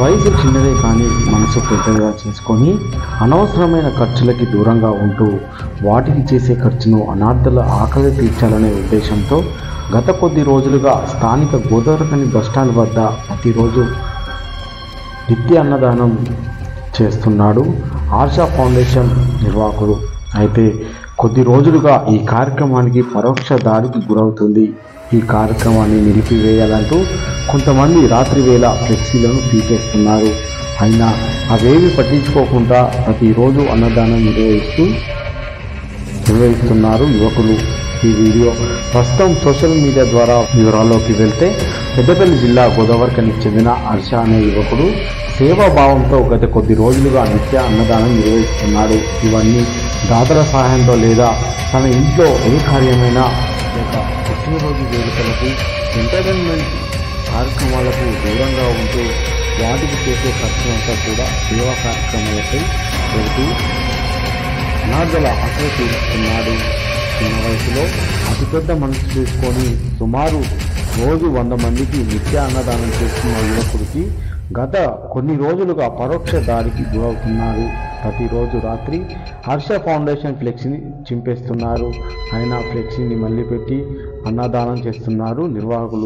వయసు చిన్నదే కానీ మనసు పెద్దగా చేసుకొని అనవసరమైన ఖర్చులకి దూరంగా ఉంటూ వాటికి చేసే ఖర్చును అనార్థల ఆకలి తీర్చాలనే ఉద్దేశంతో గత కొద్ది రోజులుగా స్థానిక గోదావరికని బస్టాండ్ వద్ద ప్రతిరోజు నిత్య అన్నదానం చేస్తున్నాడు ఆశా ఫౌండేషన్ నిర్వాహకుడు అయితే కొద్ది రోజులుగా ఈ కార్యక్రమానికి పరోక్ష దాడికి గురవుతుంది ఈ కార్యక్రమాన్ని నిలిపివేయాలంటూ కొంతమంది రాత్రి వేళ ఫ్లెక్సీలను పీకేస్తున్నారు అయినా అవేవి పట్టించుకోకుండా ప్రతిరోజు అన్నదానం నిర్వహిస్తూ నిర్వహిస్తున్నారు యువకులు ఈ వీడియో ప్రస్తుతం సోషల్ మీడియా ద్వారా వివరాల్లోకి వెళ్తే పెద్దపల్లి జిల్లా గోదావరికనికి చెందిన హర్ష అనే యువకుడు సేవాభావంతో గత కొద్ది రోజులుగా నిత్య అన్నదానం నిర్వహిస్తున్నాడు ఇవన్నీ దాతల సహాయంతో లేదా తన ఇంట్లో ఏ కార్యమైనా లేక పుట్టినరోజు వేడుకలకు ఎంటర్టైన్మెంట్ కార్యక్రమాలకు దూరంగా ఉంటూ వాటికి చేసే ఖర్చులంతా కూడా సేవా కార్యక్రమాలపై పెడుతూ అనాథల ఆశలు తీరుస్తున్నాడు చిన్న వయసులో అతిపెద్ద మనసు చేసుకొని సుమారు రోజు వంద మందికి నిత్య అన్నదానం చేస్తున్న యువకుడికి గత కొన్ని రోజులుగా పరోక్ష దాడికి గురవుతున్నారు ప్రతిరోజు రాత్రి హర్ష ఫౌండేషన్ ఫ్లెక్సీని చింపేస్తున్నారు అయినా ఫ్లెక్సీని మళ్ళీ పెట్టి అన్నదానం చేస్తున్నారు నిర్వాహకులు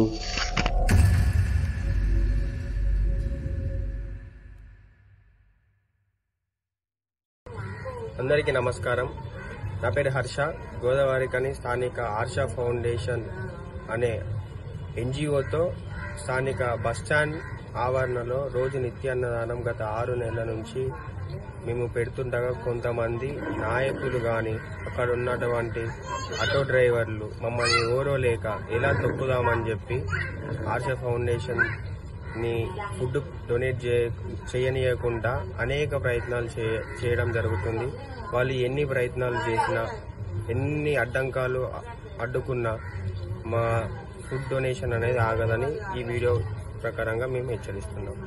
అందరికీ నమస్కారం నా పేరు హర్ష గోదావరి కని స్థానిక హర్ష ఫౌండేషన్ అనే ఎన్జిఓతో స్థానిక బస్టాండ్ ఆవరణలో రోజు నిత్యాన్నదానం గత ఆరు నెలల నుంచి మేము పెడుతుండగా కొంతమంది నాయకులు కానీ అక్కడ ఉన్నటువంటి ఆటో డ్రైవర్లు మమ్మల్ని ఓరో లేక ఎలా తొక్కుదామని చెప్పి ఆశ ఫౌండేషన్ ని ఫుడ్ డొనేట్ చే చేయనీయకుండా అనేక ప్రయత్నాలు చే చేయడం జరుగుతుంది వాళ్ళు ఎన్ని ప్రయత్నాలు చేసినా ఎన్ని అడ్డంకాలు అడ్డుకున్నా మా ఫుడ్ డొనేషన్ అనేది ఆగదని ఈ వీడియో ప్రకారంగా మేము హెచ్చరిస్తున్నాం